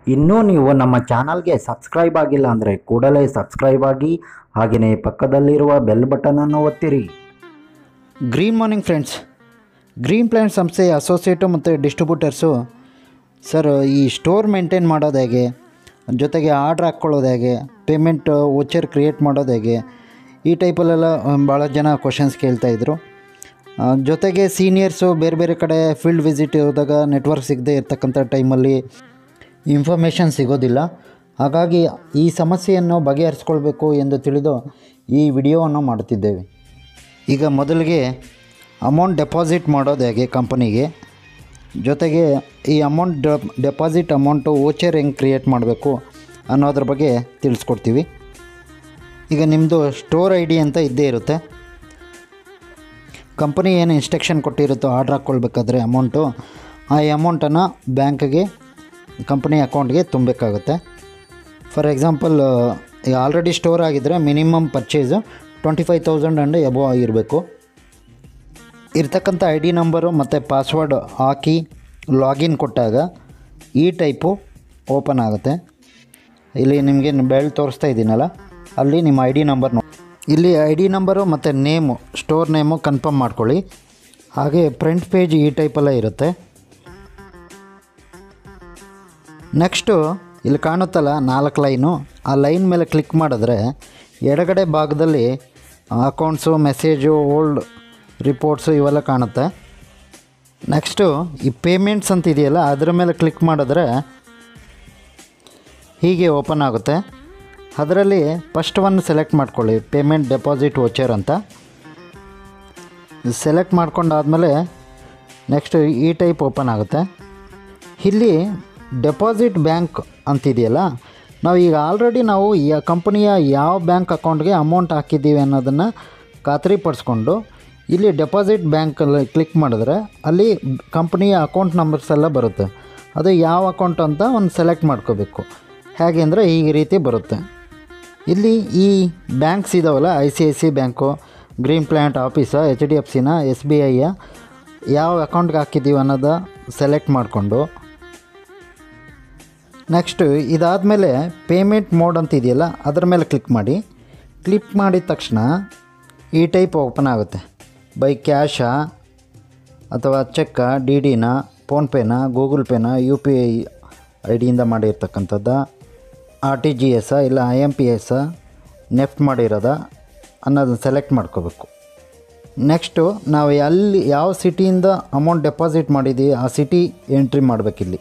ಇನ್ನೂ ನೀವು ನಮ್ಮ ಚಾನಲ್ಗೆ ಸಬ್ಸ್ಕ್ರೈಬ್ ಆಗಿಲ್ಲ ಅಂದರೆ ಕೂಡಲೇ ಸಬ್ಸ್ಕ್ರೈಬ್ ಆಗಿ ಹಾಗೆಯೇ ಪಕ್ಕದಲ್ಲಿರುವ ಬೆಲ್ ಬಟನನ್ನು ಒತ್ತಿರಿ green morning friends Green Plant ಸಂಸ್ಥೆಯ ಅಸೋಸಿಯೇಟು ಮತ್ತು ಡಿಸ್ಟ್ರಿಬ್ಯೂಟರ್ಸು ಸರ್ ಈ ಸ್ಟೋರ್ ಮೇಂಟೈನ್ ಮಾಡೋದು ಹೇಗೆ ಜೊತೆಗೆ ಆರ್ಡ್ರ್ ಹಾಕ್ಕೊಳ್ಳೋದು ಹೇಗೆ ಪೇಮೆಂಟ್ ವೋಚರ್ ಕ್ರಿಯೇಟ್ ಮಾಡೋದು ಹೇಗೆ ಈ ಟೈಪಲ್ಲೆಲ್ಲ ಭಾಳ ಜನ ಕ್ವಶನ್ಸ್ ಕೇಳ್ತಾಯಿದ್ರು ಜೊತೆಗೆ ಸೀನಿಯರ್ಸು ಬೇರೆ ಬೇರೆ ಕಡೆ ಫೀಲ್ಡ್ ವಿಸಿಟ್ ಹೋದಾಗ ನೆಟ್ವರ್ಕ್ ಸಿಗದೆ ಇರ್ತಕ್ಕಂಥ ಟೈಮಲ್ಲಿ ಇನ್ಫಾರ್ಮೇಷನ್ ಸಿಗೋದಿಲ್ಲ ಹಾಗಾಗಿ ಈ ಸಮಸ್ಯೆಯನ್ನು ಬಗೆಹರಿಸ್ಕೊಳ್ಬೇಕು ಎಂದು ತಿಳಿದು ಈ ವಿಡಿಯೋವನ್ನು ಮಾಡುತ್ತಿದ್ದೇವೆ ಈಗ ಮೊದಲಿಗೆ ಅಮೌಂಟ್ ಡೆಪಾಸಿಟ್ ಮಾಡೋದು ಹೇಗೆ ಕಂಪನಿಗೆ ಜೊತೆಗೆ ಈ ಅಮೌಂಟ್ ಡೆಪಾಸಿಟ್ ಅಮೌಂಟು ವೋಚರ್ ಹೆಂಗೆ ಕ್ರಿಯೇಟ್ ಮಾಡಬೇಕು ಅನ್ನೋದ್ರ ಬಗ್ಗೆ ತಿಳಿಸ್ಕೊಡ್ತೀವಿ ಈಗ ನಿಮ್ಮದು ಸ್ಟೋರ್ ಐ ಡಿ ಅಂತ ಇದ್ದೇ ಇರುತ್ತೆ ಕಂಪನಿ ಏನು ಇನ್ಸ್ಟ್ರಕ್ಷನ್ ಕೊಟ್ಟಿರುತ್ತೋ ಆರ್ಡ್ರ್ ಹಾಕ್ಕೊಳ್ಬೇಕಾದ್ರೆ ಅಮೌಂಟು ಆ ಅಮೌಂಟನ್ನು ಬ್ಯಾಂಕ್ಗೆ ಕಂಪನಿ ಅಕೌಂಟ್ಗೆ ತುಂಬಬೇಕಾಗುತ್ತೆ ಫಾರ್ ಎಕ್ಸಾಂಪಲ್ ಈಗ ಆಲ್ರೆಡಿ ಸ್ಟೋರ್ ಆಗಿದ್ದರೆ minimum purchase twenty five thousand and above ಆಗಿರಬೇಕು ಇರ್ತಕ್ಕಂಥ ಐ ಡಿ ನಂಬರು ಮತ್ತು ಪಾಸ್ವರ್ಡ್ ಹಾಕಿ ಲಾಗಿನ್ ಕೊಟ್ಟಾಗ ಈ ಟೈಪು ಓಪನ್ ಆಗುತ್ತೆ ಇಲ್ಲಿ ನಿಮಗೆ ಬೆಲ್ ತೋರಿಸ್ತಾ ಇದ್ದೀನಲ್ಲ ಅಲ್ಲಿ ನಿಮ್ಮ ಐ ಡಿ ನಂಬರ್ ನೋಡಿ ಇಲ್ಲಿ ಐ ಡಿ ನಂಬರು ಮತ್ತು ನೇಮು ಸ್ಟೋರ್ ನೇಮು ಕನ್ಫರ್ಮ್ ಮಾಡ್ಕೊಳ್ಳಿ ಹಾಗೆ ಫ್ರಂಟ್ ಪೇಜ್ ಈ ಟೈಪೆಲ್ಲ ಇರುತ್ತೆ ನೆಕ್ಸ್ಟು ಇಲ್ಲಿ ಕಾಣುತ್ತಲ್ಲ ನಾಲ್ಕು ಲೈನು ಆ ಲೈನ್ ಮೇಲೆ ಕ್ಲಿಕ್ ಮಾಡಿದ್ರೆ ಎಡಗಡೆ ಭಾಗದಲ್ಲಿ ಅಕೌಂಟ್ಸು ಮೆಸೇಜು ಓಲ್ಡ್ ರಿಪೋರ್ಟ್ಸು ಇವೆಲ್ಲ ಕಾಣುತ್ತೆ ನೆಕ್ಸ್ಟು ಈ ಪೇಮೆಂಟ್ಸ್ ಅಂತ ಇದೆಯಲ್ಲ ಅದರ ಮೇಲೆ ಕ್ಲಿಕ್ ಮಾಡಿದ್ರೆ ಹೀಗೆ ಓಪನ್ ಆಗುತ್ತೆ ಅದರಲ್ಲಿ ಫಸ್ಟ್ ಒನ್ ಸೆಲೆಕ್ಟ್ ಮಾಡ್ಕೊಳ್ಳಿ ಪೇಮೆಂಟ್ ಡೆಪಾಸಿಟ್ ವೋಚರ್ ಅಂತ ಸೆಲೆಕ್ಟ್ ಮಾಡ್ಕೊಂಡಾದಮೇಲೆ ನೆಕ್ಸ್ಟ್ ಈ ಟೈಪ್ ಓಪನ್ ಆಗುತ್ತೆ ಇಲ್ಲಿ ಡೆಪಾಸಿಟ್ ಬ್ಯಾಂಕ್ ಅಂತಿದೆಯಲ್ಲ ನಾವು ಈಗ ಆಲ್ರೆಡಿ ನಾವು ಈ ಕಂಪನಿಯ ಯಾವ ಬ್ಯಾಂಕ್ ಅಕೌಂಟ್ಗೆ ಅಮೌಂಟ್ ಹಾಕಿದ್ದೀವಿ ಅನ್ನೋದನ್ನು ಖಾತ್ರಿಪಡಿಸ್ಕೊಂಡು ಇಲ್ಲಿ ಡೆಪಾಸಿಟ್ ಬ್ಯಾಂಕಲ್ಲಿ ಕ್ಲಿಕ್ ಮಾಡಿದ್ರೆ ಅಲ್ಲಿ ಕಂಪ್ನಿಯ ಅಕೌಂಟ್ ನಂಬರ್ಸ್ ಎಲ್ಲ ಬರುತ್ತೆ ಅದು ಯಾವ ಅಕೌಂಟ್ ಅಂತ ಒಂದು ಸೆಲೆಕ್ಟ್ ಮಾಡ್ಕೋಬೇಕು ಹೇಗೆ ಅಂದರೆ ಈ ರೀತಿ ಬರುತ್ತೆ ಇಲ್ಲಿ ಈ ಬ್ಯಾಂಕ್ಸ್ ಇದಾವಲ್ಲ I C I C bank Green Plant ಆಫೀಸ ಎಚ್ ಡಿ ಎಫ್ ಸಿನ ಎಸ್ ಬಿ ಐಯ ಯಾವ ಅಕೌಂಟ್ಗೆ ಹಾಕಿದ್ದೀವಿ ಅನ್ನೋದ ಸೆಲೆಕ್ಟ್ ಮಾಡಿಕೊಂಡು ನೆಕ್ಸ್ಟು ಇದಾದಮೇಲೆ ಪೇಮೆಂಟ್ ಮೋಡ್ ಅಂತ ಇದೆಯಲ್ಲ ಅದರ ಮೇಲೆ ಕ್ಲಿಕ್ ಮಾಡಿ ಕ್ಲಿಕ್ ಮಾಡಿದ ತಕ್ಷಣ ಈ ಟೈಪ್ ಓಪನ್ ಆಗುತ್ತೆ ಬೈ ಕ್ಯಾಶಾ ಅಥವಾ ಚೆಕ್ಕ ಡಿ ಡಿನ ಫೋನ್ಪೇನ ಗೂಗಲ್ ಪೇನ ಯು ಪಿ ಐ ಐ ಡಿಯಿಂದ ಮಾಡಿರ್ತಕ್ಕಂಥದ್ದ ಆರ್ ಟಿ ಜಿ ಎಸ್ಸಾ ಇಲ್ಲ ಐ ಎಮ್ ಪಿ ಎಸ್ಸಾ ನೆಫ್ಟ್ ಮಾಡಿರೋದ ಅನ್ನೋದನ್ನ ಸೆಲೆಕ್ಟ್ ಮಾಡ್ಕೋಬೇಕು ನೆಕ್ಸ್ಟು ನಾವು ಎಲ್ಲಿ ಯಾವ ಸಿಟಿಯಿಂದ ಅಮೌಂಟ್ ಡೆಪಾಸಿಟ್ ಮಾಡಿದ್ದೀವಿ ಆ ಸಿಟಿ ಎಂಟ್ರಿ ಮಾಡಬೇಕಿಲ್ಲಿ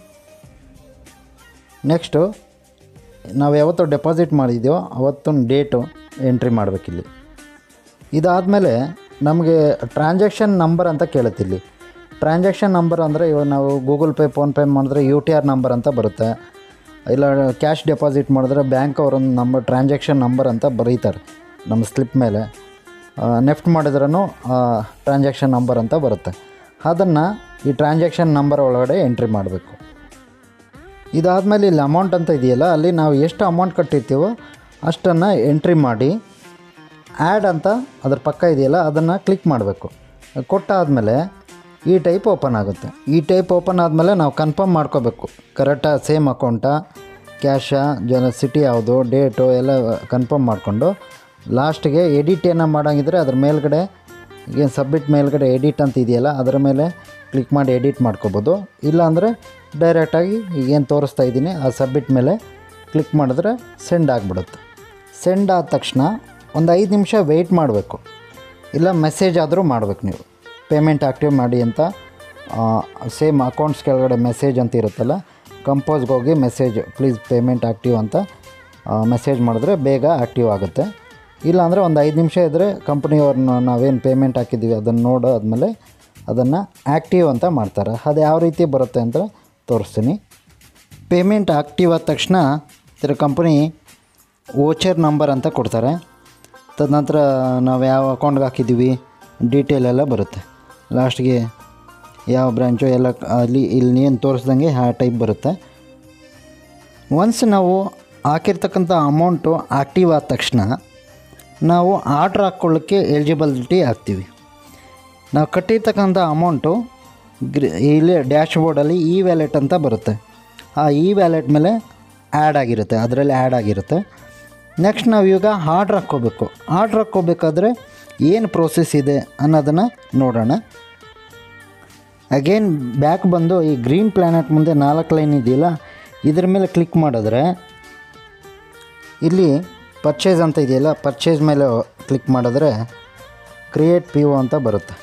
ನೆಕ್ಸ್ಟು ನಾವು ಯಾವತ್ತು ಡೆಪಾಸಿಟ್ ಮಾಡಿದ್ದೀವೋ ಅವತ್ತಿನ ಡೇಟು ಎಂಟ್ರಿ ಮಾಡಬೇಕಿಲ್ಲಿ ಇದಾದಮೇಲೆ ನಮಗೆ ಟ್ರಾನ್ಸಾಕ್ಷನ್ ನಂಬರ್ ಅಂತ ಕೇಳುತ್ತಿಲ್ಲಿ ಟ್ರಾನ್ಸಾಕ್ಷನ್ ನಂಬರ್ ಅಂದರೆ ಇವಾಗ ನಾವು ಗೂಗಲ್ ಪೇ ಫೋನ್ಪೇ ಮಾಡಿದ್ರೆ ಯು ಟಿ ಆರ್ ನಂಬರ್ ಅಂತ ಬರುತ್ತೆ ಇಲ್ಲ ಕ್ಯಾಶ್ ಡೆಪಾಸಿಟ್ ಮಾಡಿದ್ರೆ ಬ್ಯಾಂಕ್ ಅವರೊಂದು ನಂಬರ್ ಟ್ರಾನ್ಸಾಕ್ಷನ್ ನಂಬರ್ ಅಂತ ಬರೀತಾರೆ ನಮ್ಮ ಸ್ಲಿಪ್ ಮೇಲೆ ನೆಫ್ಟ್ ಮಾಡಿದ್ರೂ ಟ್ರಾನ್ಸಾಕ್ಷನ್ ನಂಬರ್ ಅಂತ ಬರುತ್ತೆ ಅದನ್ನು ಈ ಟ್ರಾನ್ಸಾಕ್ಷನ್ ನಂಬರ್ ಒಳಗಡೆ ಎಂಟ್ರಿ ಮಾಡಬೇಕು ಇದಾದಮೇಲೆ ಇಲ್ಲಿ ಅಮೌಂಟ್ ಅಂತ ಇದೆಯಲ್ಲ ಅಲ್ಲಿ ನಾವು ಎಷ್ಟು ಅಮೌಂಟ್ ಕಟ್ಟಿರ್ತೀವೋ ಅಷ್ಟನ್ನು ಎಂಟ್ರಿ ಮಾಡಿ ಆ್ಯಡ್ ಅಂತ ಅದ್ರ ಪಕ್ಕ ಇದೆಯಲ್ಲ ಅದನ್ನು ಕ್ಲಿಕ್ ಮಾಡಬೇಕು ಕೊಟ್ಟಾದಮೇಲೆ ಈ ಟೈಪ್ ಓಪನ್ ಆಗುತ್ತೆ ಈ ಟೈಪ್ ಓಪನ್ ಆದಮೇಲೆ ನಾವು ಕನ್ಫರ್ಮ್ ಮಾಡ್ಕೋಬೇಕು ಕರೆಕ್ಟಾ ಸೇಮ್ ಅಕೌಂಟಾ ಕ್ಯಾಶಾ ಜನ ಸಿಟಿ ಯಾವುದು ಡೇಟು ಎಲ್ಲ ಕನ್ಫರ್ಮ್ ಮಾಡಿಕೊಂಡು ಲಾಸ್ಟ್ಗೆ ಎಡಿಟ್ ಏನೋ ಮಾಡೋಂಗಿದ್ರೆ ಅದ್ರ ಮೇಲ್ಗಡೆ ಏನು ಸಬ್ಮಿಟ್ ಮೇಲ್ಗಡೆ ಎಡಿಟ್ ಅಂತ ಇದೆಯಲ್ಲ ಅದರ ಮೇಲೆ ಕ್ಲಿಕ್ ಮಾಡಿ ಎಡಿಟ್ ಮಾಡ್ಕೋಬೋದು ಇಲ್ಲಾಂದರೆ ಡೈರೆಕ್ಟಾಗಿ ಈಗೇನು ತೋರಿಸ್ತಾ ಇದ್ದೀನಿ ಆ ಸಬ್ಮಿಟ್ ಮೇಲೆ ಕ್ಲಿಕ್ ಮಾಡಿದ್ರೆ ಸೆಂಡ್ ಆಗಿಬಿಡುತ್ತೆ ಸೆಂಡ್ ಆದ ತಕ್ಷಣ ಒಂದು ಐದು ನಿಮಿಷ ವೆಯ್ಟ್ ಮಾಡಬೇಕು ಇಲ್ಲ ಮೆಸೇಜ್ ಆದರೂ ಮಾಡಬೇಕು ನೀವು ಪೇಮೆಂಟ್ ಆಕ್ಟಿವ್ ಮಾಡಿ ಅಂತ ಸೇಮ್ ಅಕೌಂಟ್ಸ್ ಕೆಳಗಡೆ ಮೆಸೇಜ್ ಅಂತ ಇರುತ್ತಲ್ಲ ಕಂಪೋಸ್ಗೆ ಹೋಗಿ ಮೆಸೇಜ್ ಪ್ಲೀಸ್ ಪೇಮೆಂಟ್ ಆಕ್ಟಿವ್ ಅಂತ ಮೆಸೇಜ್ ಮಾಡಿದ್ರೆ ಬೇಗ ಆಕ್ಟಿವ್ ಆಗುತ್ತೆ ಇಲ್ಲಾಂದರೆ ಒಂದು ಐದು ನಿಮಿಷ ಇದ್ದರೆ ಕಂಪ್ನಿಯವ್ರನ್ನ ನಾವೇನು ಪೇಮೆಂಟ್ ಹಾಕಿದ್ದೀವಿ ಅದನ್ನು ನೋಡೋ ಆದಮೇಲೆ ಅದನ್ನು ಆ್ಯಕ್ಟಿವ್ ಅಂತ ಮಾಡ್ತಾರೆ ಅದು ಯಾವ ರೀತಿ ಬರುತ್ತೆ ಅಂತ ತೋರಿಸ್ತೀನಿ ಪೇಮೆಂಟ್ ಆಕ್ಟಿವ್ ಆದ ತಕ್ಷಣ ಇದರ ಕಂಪ್ನಿ ವೋಚರ್ ನಂಬರ್ ಅಂತ ಕೊಡ್ತಾರೆ ತದನಂತರ ನಾವು ಯಾವ ಅಕೌಂಟ್ಗೆ ಹಾಕಿದ್ದೀವಿ ಡೀಟೇಲ್ ಎಲ್ಲ ಬರುತ್ತೆ ಲಾಸ್ಟ್ಗೆ ಯಾವ ಬ್ರ್ಯಾಂಚು ಎಲ್ಲ ಅಲ್ಲಿ ಇಲ್ಲಿ ಏನು ತೋರಿಸ್ದಂಗೆ ಆ ಟೈಪ್ ಬರುತ್ತೆ ಒನ್ಸ್ ನಾವು ಹಾಕಿರ್ತಕ್ಕಂಥ ಅಮೌಂಟು ಆಕ್ಟಿವ್ ಆದ ತಕ್ಷಣ ನಾವು ಆರ್ಡ್ರ್ ಹಾಕ್ಕೊಳ್ಳೋಕ್ಕೆ ಎಲಿಜಿಬಲಿಟಿ ಆಗ್ತೀವಿ ನಾವು ಕಟ್ಟಿರ್ತಕ್ಕಂಥ ಅಮೌಂಟು ಗ್ರಿ ಇಲ್ಲಿ ಡ್ಯಾಶ್ ಬೋರ್ಡಲ್ಲಿ ಇ ವ್ಯಾಲೆಟ್ ಅಂತ ಬರುತ್ತೆ ಆ ಇ ವ್ಯಾಲೆಟ್ ಮೇಲೆ ಆ್ಯಡ್ ಆಗಿರುತ್ತೆ ಅದರಲ್ಲಿ ಆ್ಯಡ್ ಆಗಿರುತ್ತೆ ನೆಕ್ಸ್ಟ್ ನಾವು ಈಗ ಆರ್ಡ್ರ್ ಹಾಕ್ಕೋಬೇಕು ಆರ್ಡ್ರ್ ಹಾಕ್ಕೋಬೇಕಾದ್ರೆ ಏನು ಪ್ರೋಸೆಸ್ ಇದೆ ಅನ್ನೋದನ್ನು ನೋಡೋಣ ಅಗೇನ್ ಬ್ಯಾಕ್ ಬಂದು ಈ ಗ್ರೀನ್ ಪ್ಲ್ಯಾನೆಟ್ ಮುಂದೆ ನಾಲ್ಕು ಲೈನ್ ಇದೆಯಲ್ಲ ಇದ್ರ ಮೇಲೆ ಕ್ಲಿಕ್ ಮಾಡಿದ್ರೆ ಇಲ್ಲಿ ಪರ್ಚೇಸ್ ಅಂತ ಇದೆಯಲ್ಲ ಪರ್ಚೇಸ್ ಮೇಲೆ ಕ್ಲಿಕ್ ಮಾಡಿದ್ರೆ ಕ್ರಿಯೇಟ್ ಪಿ ಒ ಅಂತ ಬರುತ್ತೆ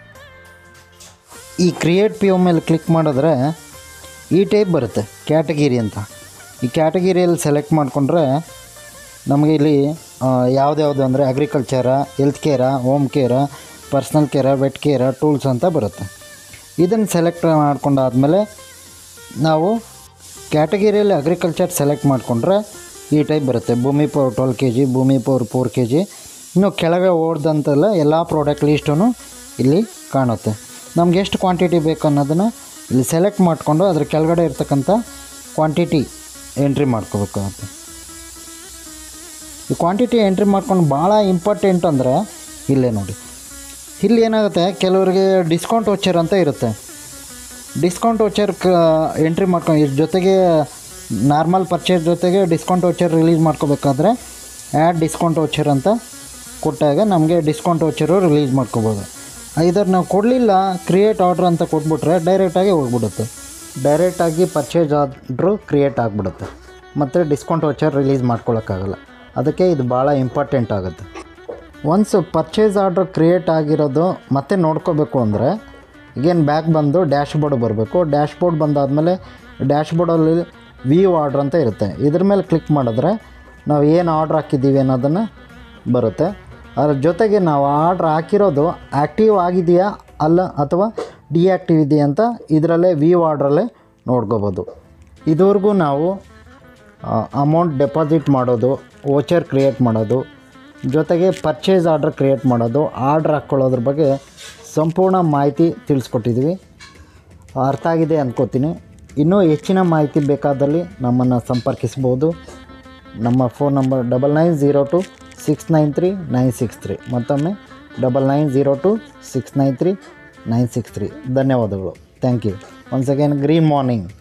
ಈ ಕ್ರಿಯೇಟ್ ಪಿ ಒ ಮೇಲೆ ಕ್ಲಿಕ್ ಮಾಡಿದ್ರೆ ಈ ಟೈಪ್ ಬರುತ್ತೆ ಕ್ಯಾಟಗಿರಿ ಅಂತ ಈ ಕ್ಯಾಟಗಿರಿಯಲ್ಲಿ ಸೆಲೆಕ್ಟ್ ಮಾಡಿಕೊಂಡ್ರೆ ನಮಗೆ ಇಲ್ಲಿ ಯಾವುದ್ಯಾವುದು ಅಂದರೆ agriculture health care home care personal care vet care tools ಅಂತ ಬರುತ್ತೆ ಇದನ್ನು ಸೆಲೆಕ್ಟ್ ಮಾಡ್ಕೊಂಡಾದ್ಮೇಲೆ ನಾವು ಕ್ಯಾಟಗಿರಿಯಲ್ಲಿ ಅಗ್ರಿಕಲ್ಚರ್ ಸೆಲೆಕ್ಟ್ ಮಾಡಿಕೊಂಡ್ರೆ ಈ ಟೈಪ್ ಬರುತ್ತೆ Bhoomi power twelve K G Bhoomi power four K G ಇನ್ನು ಕೆಳಗೆ ಓಡ್ದಂತೆಲ್ಲ ಎಲ್ಲ ಪ್ರಾಡಕ್ಟ್ ಲಿಸ್ಟೂ ಇಲ್ಲಿ ಕಾಣುತ್ತೆ ನಮ್ಗೆ ಎಷ್ಟು ಕ್ವಾಂಟಿಟಿ ಬೇಕು ಅನ್ನೋದನ್ನು ಇಲ್ಲಿ ಸೆಲೆಕ್ಟ್ ಮಾಡಿಕೊಂಡು ಅದ್ರ ಕೆಳಗಡೆ ಇರ್ತಕ್ಕಂಥ ಕ್ವಾಂಟಿಟಿ ಎಂಟ್ರಿ ಮಾಡ್ಕೋಬೇಕಾಗುತ್ತೆ ಈ ಕ್ವಾಂಟಿಟಿ ಎಂಟ್ರಿ ಮಾಡ್ಕೊಂಡು ಭಾಳ ಇಂಪಾರ್ಟೆಂಟ್ ಅಂದರೆ ಇಲ್ಲೇ ನೋಡಿ ಇಲ್ಲಿ ಏನಾಗುತ್ತೆ ಕೆಲವರಿಗೆ ಡಿಸ್ಕೌಂಟ್ ವೋಚರ್ ಅಂತ ಇರುತ್ತೆ ಡಿಸ್ಕೌಂಟ್ ವೋಚರ್ ಕ ಎಂಟ್ರಿ ಮಾಡ್ಕೊಂಡು ಇದ್ರ ಜೊತೆಗೆ ನಾರ್ಮಲ್ ಪರ್ಚೇಸ್ ಜೊತೆಗೆ ಡಿಸ್ಕೌಂಟ್ ವೋಚರ್ ರಿಲೀಸ್ ಮಾಡ್ಕೋಬೇಕಾದ್ರೆ ಆ್ಯಡ್ ಡಿಸ್ಕೌಂಟ್ ವೋಚರ್ ಅಂತ ಕೊಟ್ಟಾಗ ನಮಗೆ ಡಿಸ್ಕೌಂಟ್ ವೋಚರು ರಿಲೀಸ್ ಮಾಡ್ಕೋಬೋದು ಇದರ ನಾವು ಕೊಡಲಿಲ್ಲ ಕ್ರಿಯೇಟ್ ಆರ್ಡ್ರ್ ಅಂತ ಕೊಟ್ಬಿಟ್ರೆ ಡೈರೆಕ್ಟಾಗಿ ಹೋಗ್ಬಿಡುತ್ತೆ ಡೈರೆಕ್ಟಾಗಿ ಪರ್ಚೇಸ್ ಆರ್ಡ್ರು ಕ್ರಿಯೇಟ್ ಆಗಿಬಿಡುತ್ತೆ ಮತ್ತು ಡಿಸ್ಕೌಂಟ್ ವೋಚರ್ ರಿಲೀಸ್ ಮಾಡ್ಕೊಳಕ್ಕಾಗಲ್ಲ ಅದಕ್ಕೆ ಇದು ಭಾಳ ಇಂಪಾರ್ಟೆಂಟ್ ಆಗುತ್ತೆ ಒನ್ಸ್ ಪರ್ಚೇಸ್ ಆರ್ಡ್ರ್ ಕ್ರಿಯೇಟ್ ಆಗಿರೋದು ಮತ್ತೆ ನೋಡ್ಕೋಬೇಕು ಅಂದರೆ ಈಗೇನು ಬ್ಯಾಕ್ ಬಂದು ಡ್ಯಾಶ್ ಬೋರ್ಡ್ ಬರಬೇಕು ಡ್ಯಾಶ್ ಬೋರ್ಡ್ ಬಂದಾದಮೇಲೆ ಡ್ಯಾಶ್ ಬೋರ್ಡಲ್ಲಿ ವ್ಯೂ ಆರ್ಡ್ರ್ ಅಂತ ಇರುತ್ತೆ ಇದ್ರ ಮೇಲೆ ಕ್ಲಿಕ್ ಮಾಡಿದ್ರೆ ನಾವು ಏನು ಆರ್ಡ್ರ್ ಹಾಕಿದ್ದೀವಿ ಅನ್ನೋದನ್ನು ಬರುತ್ತೆ ಅದ್ರ ಜೊತೆಗೆ ನಾವು ಆರ್ಡ್ರ್ ಹಾಕಿರೋದು ಆ್ಯಕ್ಟಿವ್ ಆಗಿದೆಯಾ ಅಲ್ಲ ಅಥವಾ ಡಿಆ್ಯಕ್ಟಿವ್ ಇದೆಯಾ ಅಂತ ಇದರಲ್ಲೇ ವ್ಯೂ ಆರ್ಡ್ರಲ್ಲೇ ನೋಡ್ಕೋಬೋದು ಇದುವರೆಗೂ ನಾವು ಅಮೌಂಟ್ ಡೆಪಾಸಿಟ್ ಮಾಡೋದು ವೋಚರ್ ಕ್ರಿಯೇಟ್ ಮಾಡೋದು ಜೊತೆಗೆ ಪರ್ಚೇಸ್ ಆರ್ಡ್ರ್ ಕ್ರಿಯೇಟ್ ಮಾಡೋದು ಆರ್ಡ್ರ್ ಹಾಕ್ಕೊಳ್ಳೋದ್ರ ಬಗ್ಗೆ ಸಂಪೂರ್ಣ ಮಾಹಿತಿ ತಿಳಿಸ್ಕೊಟ್ಟಿದ್ವಿ ಅರ್ಥ ಆಗಿದೆ ಅಂದ್ಕೋತೀನಿ ಇನ್ನೂ ಹೆಚ್ಚಿನ ಮಾಹಿತಿ ಬೇಕಾದಲ್ಲಿ ನಮ್ಮನ್ನು ಸಂಪರ್ಕಿಸ್ಬೋದು ನಮ್ಮ phone number double nine zero two six nine three nine six three ಮತ್ತೊಮ್ಮೆ double nine zero two six nine three nine six three ಧನ್ಯವಾದಗಳು thank you once again green morning